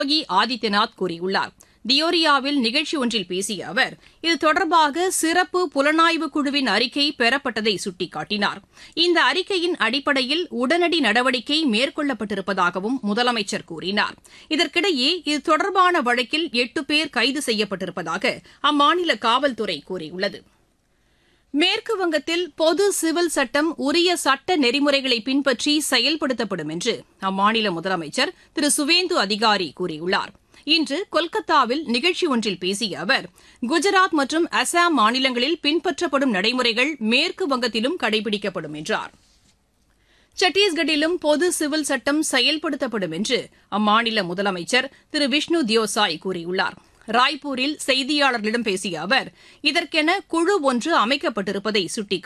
யோகி ஆதித்யநாத் கூறியுள்ளார் தியோரியாவில் நிகழ்ச்சி ஒன்றில் பேசிய அவர் இது தொடர்பாக சிறப்பு புலனாய்வு குழுவின் அறிக்கை பெறப்பட்டதை சுட்டிக்காட்டினார் இந்த அறிக்கையின் அடிப்படையில் உடனடி நடவடிக்கை மேற்கொள்ளப்பட்டிருப்பதாகவும் முதலமைச்சர் கூறினார் இதற்கிடையே இது தொடர்பான வழக்கில் எட்டு பேர் கைது செய்யப்பட்டிருப்பதாக அம்மாநில காவல்துறை கூறியுள்ளது மேற்கு வங்கத்தில் பொது சிவில் சட்டம் உரிய சட்ட நெறிமுறைகளை பின்பற்றி செயல்படுத்தப்படும் என்று அம்மாநில முதலமைச்சர் திரு சுவேந்து அதிகாரி கூறியுள்ளார் இன்று கொல்கத்தாவில் நிகழ்ச்சி ஒன்றில் பேசிய அவர் குஜராத் மற்றும் அசாம் மாநிலங்களில் பின்பற்றப்படும் நடைமுறைகள் மேற்கு வங்கத்திலும் கடைபிடிக்கப்படும் என்றார் சத்தீஸ்கட்டிலும் பொது சிவில் சட்டம் செயல்படுத்தப்படும் என்று அம்மாநில முதலமைச்சர் திரு விஷ்ணு தியோசாய் கூறியுள்ளார் ராய்ப்பூரில் செய்தியாளர்களிடம் பேசிய அவர் இதற்கென குழு ஒன்று அமைக்கப்பட்டிருப்பதை சுட்டிக்காட்டினார்